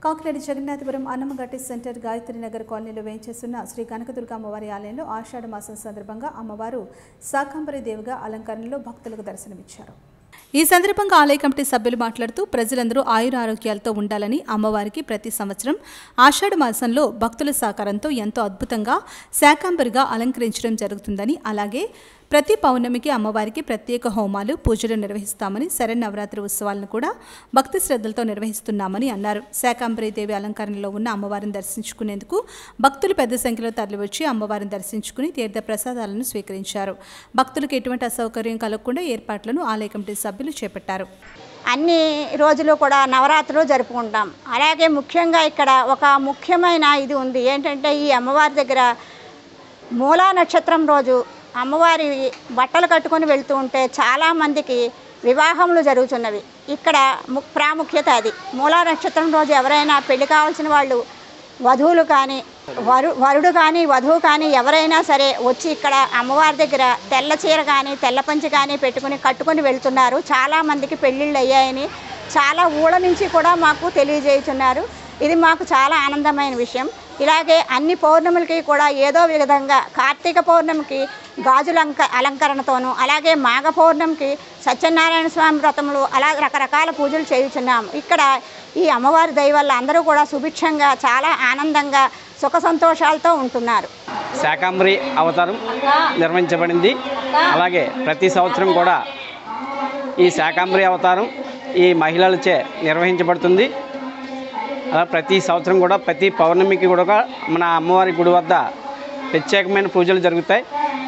Kakinada Jagannathapuram Annamagatti centre Gayatri Nagar కాలనీలో వేయించేస్తున్న శ్రీ కనకదుర్గ అమ్మవారి ఆలయంలో ఆషాఢ మాసం సందర్భంగా అమ్మవారు శాకంబరి దేవిగా అలంకరణలో భక్తులకు దర్శనమిచ్చారు ఈ సందర్భంగా ఆలయ కమిటీ సభ్యులు మాట్లాడుతూ ప్రజలందరూ ఆయుర ఆరోగ్యాలతో ఉండాలని అమ్మవారికి ప్రతి సంవత్సరం ఆషాఢ మాసంలో భక్తుల సహకారంతో ఎంతో అద్భుతంగా శాకాంబరిగా అలంకరించడం జరుగుతుందని అలాగే ప్రతి పౌర్ణమికి అమ్మవారికి ప్రత్యేక హోమాలు పూజలు నిర్వహిస్తామని శరన్నవరాత్రి ఉత్సవాలను కూడా భక్తి శ్రద్ధలతో నిర్వహిస్తున్నామని అన్నారు శాకాంబరి దేవి అలంకరణలో ఉన్న అమ్మవారిని దర్శించుకునేందుకు భక్తులు పెద్ద సంఖ్యలో తరలివచ్చి అమ్మవారిని దర్శించుకుని తీర్థ ప్రసాదాలను స్వీకరించారు భక్తులకు ఎటువంటి అసౌకర్యం కలగకుండా ఏర్పాట్లను ఆలయ కమిటీ సభ్యులు చేపట్టారు అన్ని రోజులు కూడా నవరాత్రులు జరుపుకుంటాం అలాగే ముఖ్యంగా ఇక్కడ ఒక ముఖ్యమైన ఇది ఉంది ఏంటంటే ఈ అమ్మవారి దగ్గర మూలా నక్షత్రం రోజు అమ్మవారి బట్టలు కట్టుకొని వెళ్తూ ఉంటే చాలామందికి వివాహములు జరుగుతున్నవి ఇక్కడ ము- ప్రాముఖ్యత అది మూలా నక్షత్రం రోజు ఎవరైనా పెళ్లి కావాల్సిన వాళ్ళు వధువులు కానీ వరు వరుడు కానీ వధువు కానీ ఎవరైనా సరే వచ్చి ఇక్కడ అమ్మవారి దగ్గర తెల్ల చీర కానీ తెల్ల పంచి కానీ పెట్టుకుని కట్టుకొని వెళ్తున్నారు చాలామందికి పెళ్ళిళ్ళు అయ్యాయని చాలా ఊళ్ళ నుంచి కూడా మాకు తెలియజేయుచున్నారు ఇది మాకు చాలా ఆనందమైన విషయం ఇలాగే అన్ని పౌర్ణములకి కూడా ఏదో విధంగా కార్తీక పౌర్ణమికి గాజులంక అలంకరణతోనూ అలాగే మాఘ పౌర్ణమికి సత్యనారాయణ స్వామి వ్రతములు అలా రకరకాల పూజలు చేయుచున్నాం ఇక్కడ ఈ అమ్మవారి దయ వల్ల అందరూ కూడా సుభిక్షంగా చాలా ఆనందంగా సుఖ సంతోషాలతో ఉంటున్నారు శాకాంబరి అవతారం నిర్వహించబడింది అలాగే ప్రతి సంవత్సరం కూడా ఈ శాకాంబరి అవతారం ఈ మహిళలచే నిర్వహించబడుతుంది అలా ప్రతి సంవత్సరం కూడా ప్రతి పౌర్ణమికి కూడా మన అమ్మవారి గుడి వద్ద ప్రత్యేకమైన పూజలు జరుగుతాయి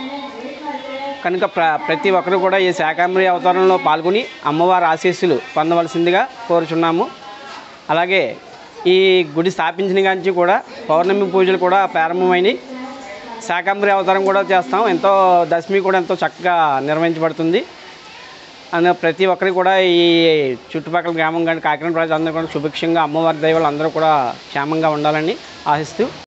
కనుక ప్ర ప్రతి ఒక్కరు కూడా ఈ శాకాంబరి అవతారంలో పాల్గొని అమ్మవారి ఆశీస్సులు పొందవలసిందిగా కోరుచున్నాము అలాగే ఈ గుడి స్థాపించిన కాంచి కూడా పౌర్ణమి పూజలు కూడా ప్రారంభమైనవి శాకాంబరి అవతారం కూడా చేస్తాం ఎంతో దశమి కూడా ఎంతో చక్కగా నిర్వహించబడుతుంది అందులో ప్రతి ఒక్కరికి కూడా ఈ చుట్టుపక్కల గ్రామం కానీ కాకినాడ ప్రజలందరూ కూడా సుభిక్షంగా అమ్మవారి దైవాలు అందరూ కూడా క్షేమంగా ఉండాలని ఆశిస్తూ